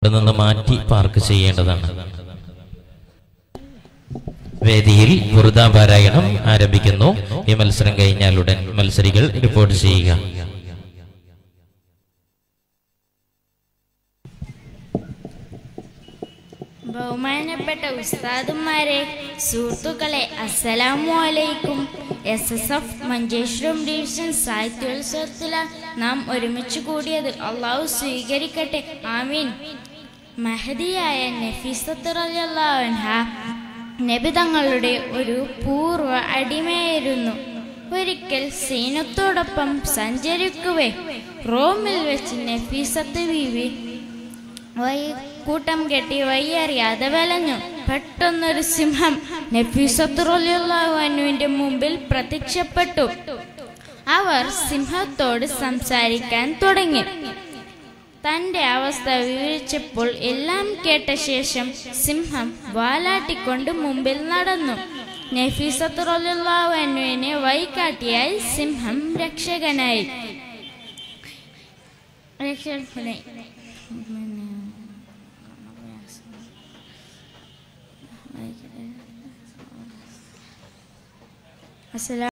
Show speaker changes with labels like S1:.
S1: ഇവിടെ നിന്ന് മാറ്റി പാർക്ക് ചെയ്യേണ്ടതാണ് വേദിയിൽ ബുറുദ പാരായണം ആരംഭിക്കുന്നു ഈ മത്സരം കഴിഞ്ഞാൽ ഉടൻ മത്സരികൾ റിപ്പോർട്ട് ചെയ്യുക
S2: ബഹുമാനപ്പെട്ട ഉസ്താദുമാരെ സുഹൃത്തുക്കളെ അസ്സലാമു അലൈക്കും S S F Manjeshwaram division സാഹിത്യോത്സവത്തിലാണ് നാം ഒരുമിച്ച് കൂടിയത് അള്ളാഹു സ്വീകരിക്കട്ടെ ആമീൻ മഹദിയായ നഫീസത്ത് റളിയല്ലാഹു അൻഹ നബി തങ്ങളുടെ ഒരു പൂർവ്വ അടിമയായിരുന്നു ഒരിക്കൽ സൈന്യത്തോടൊപ്പം സഞ്ചരിക്കുവേ റോമിൽ വെച്ച് നഫീസത്ത് ബീവി വൈ കൂട്ടം കെട്ടി വയ്യറിയാതെ വലഞ്ഞു പെട്ടെന്നൊരു സിംഹം നഫീസത്തുറുവിന്റെ മുമ്പിൽ പ്രത്യക്ഷപ്പെട്ടു അവർ സിംഹത്തോട് സംസാരിക്കാൻ തുടങ്ങി തന്റെ അവസ്ഥ വിവരിച്ചപ്പോൾ എല്ലാം കേട്ട ശേഷം സിംഹം വാലാട്ടിക്കൊണ്ട് മുമ്പിൽ നടന്നു നഫീസത്തുറുവിനെ വൈകാട്ടിയായി സിംഹം രക്ഷകനായി രക്ഷകനായി അസ്സലാം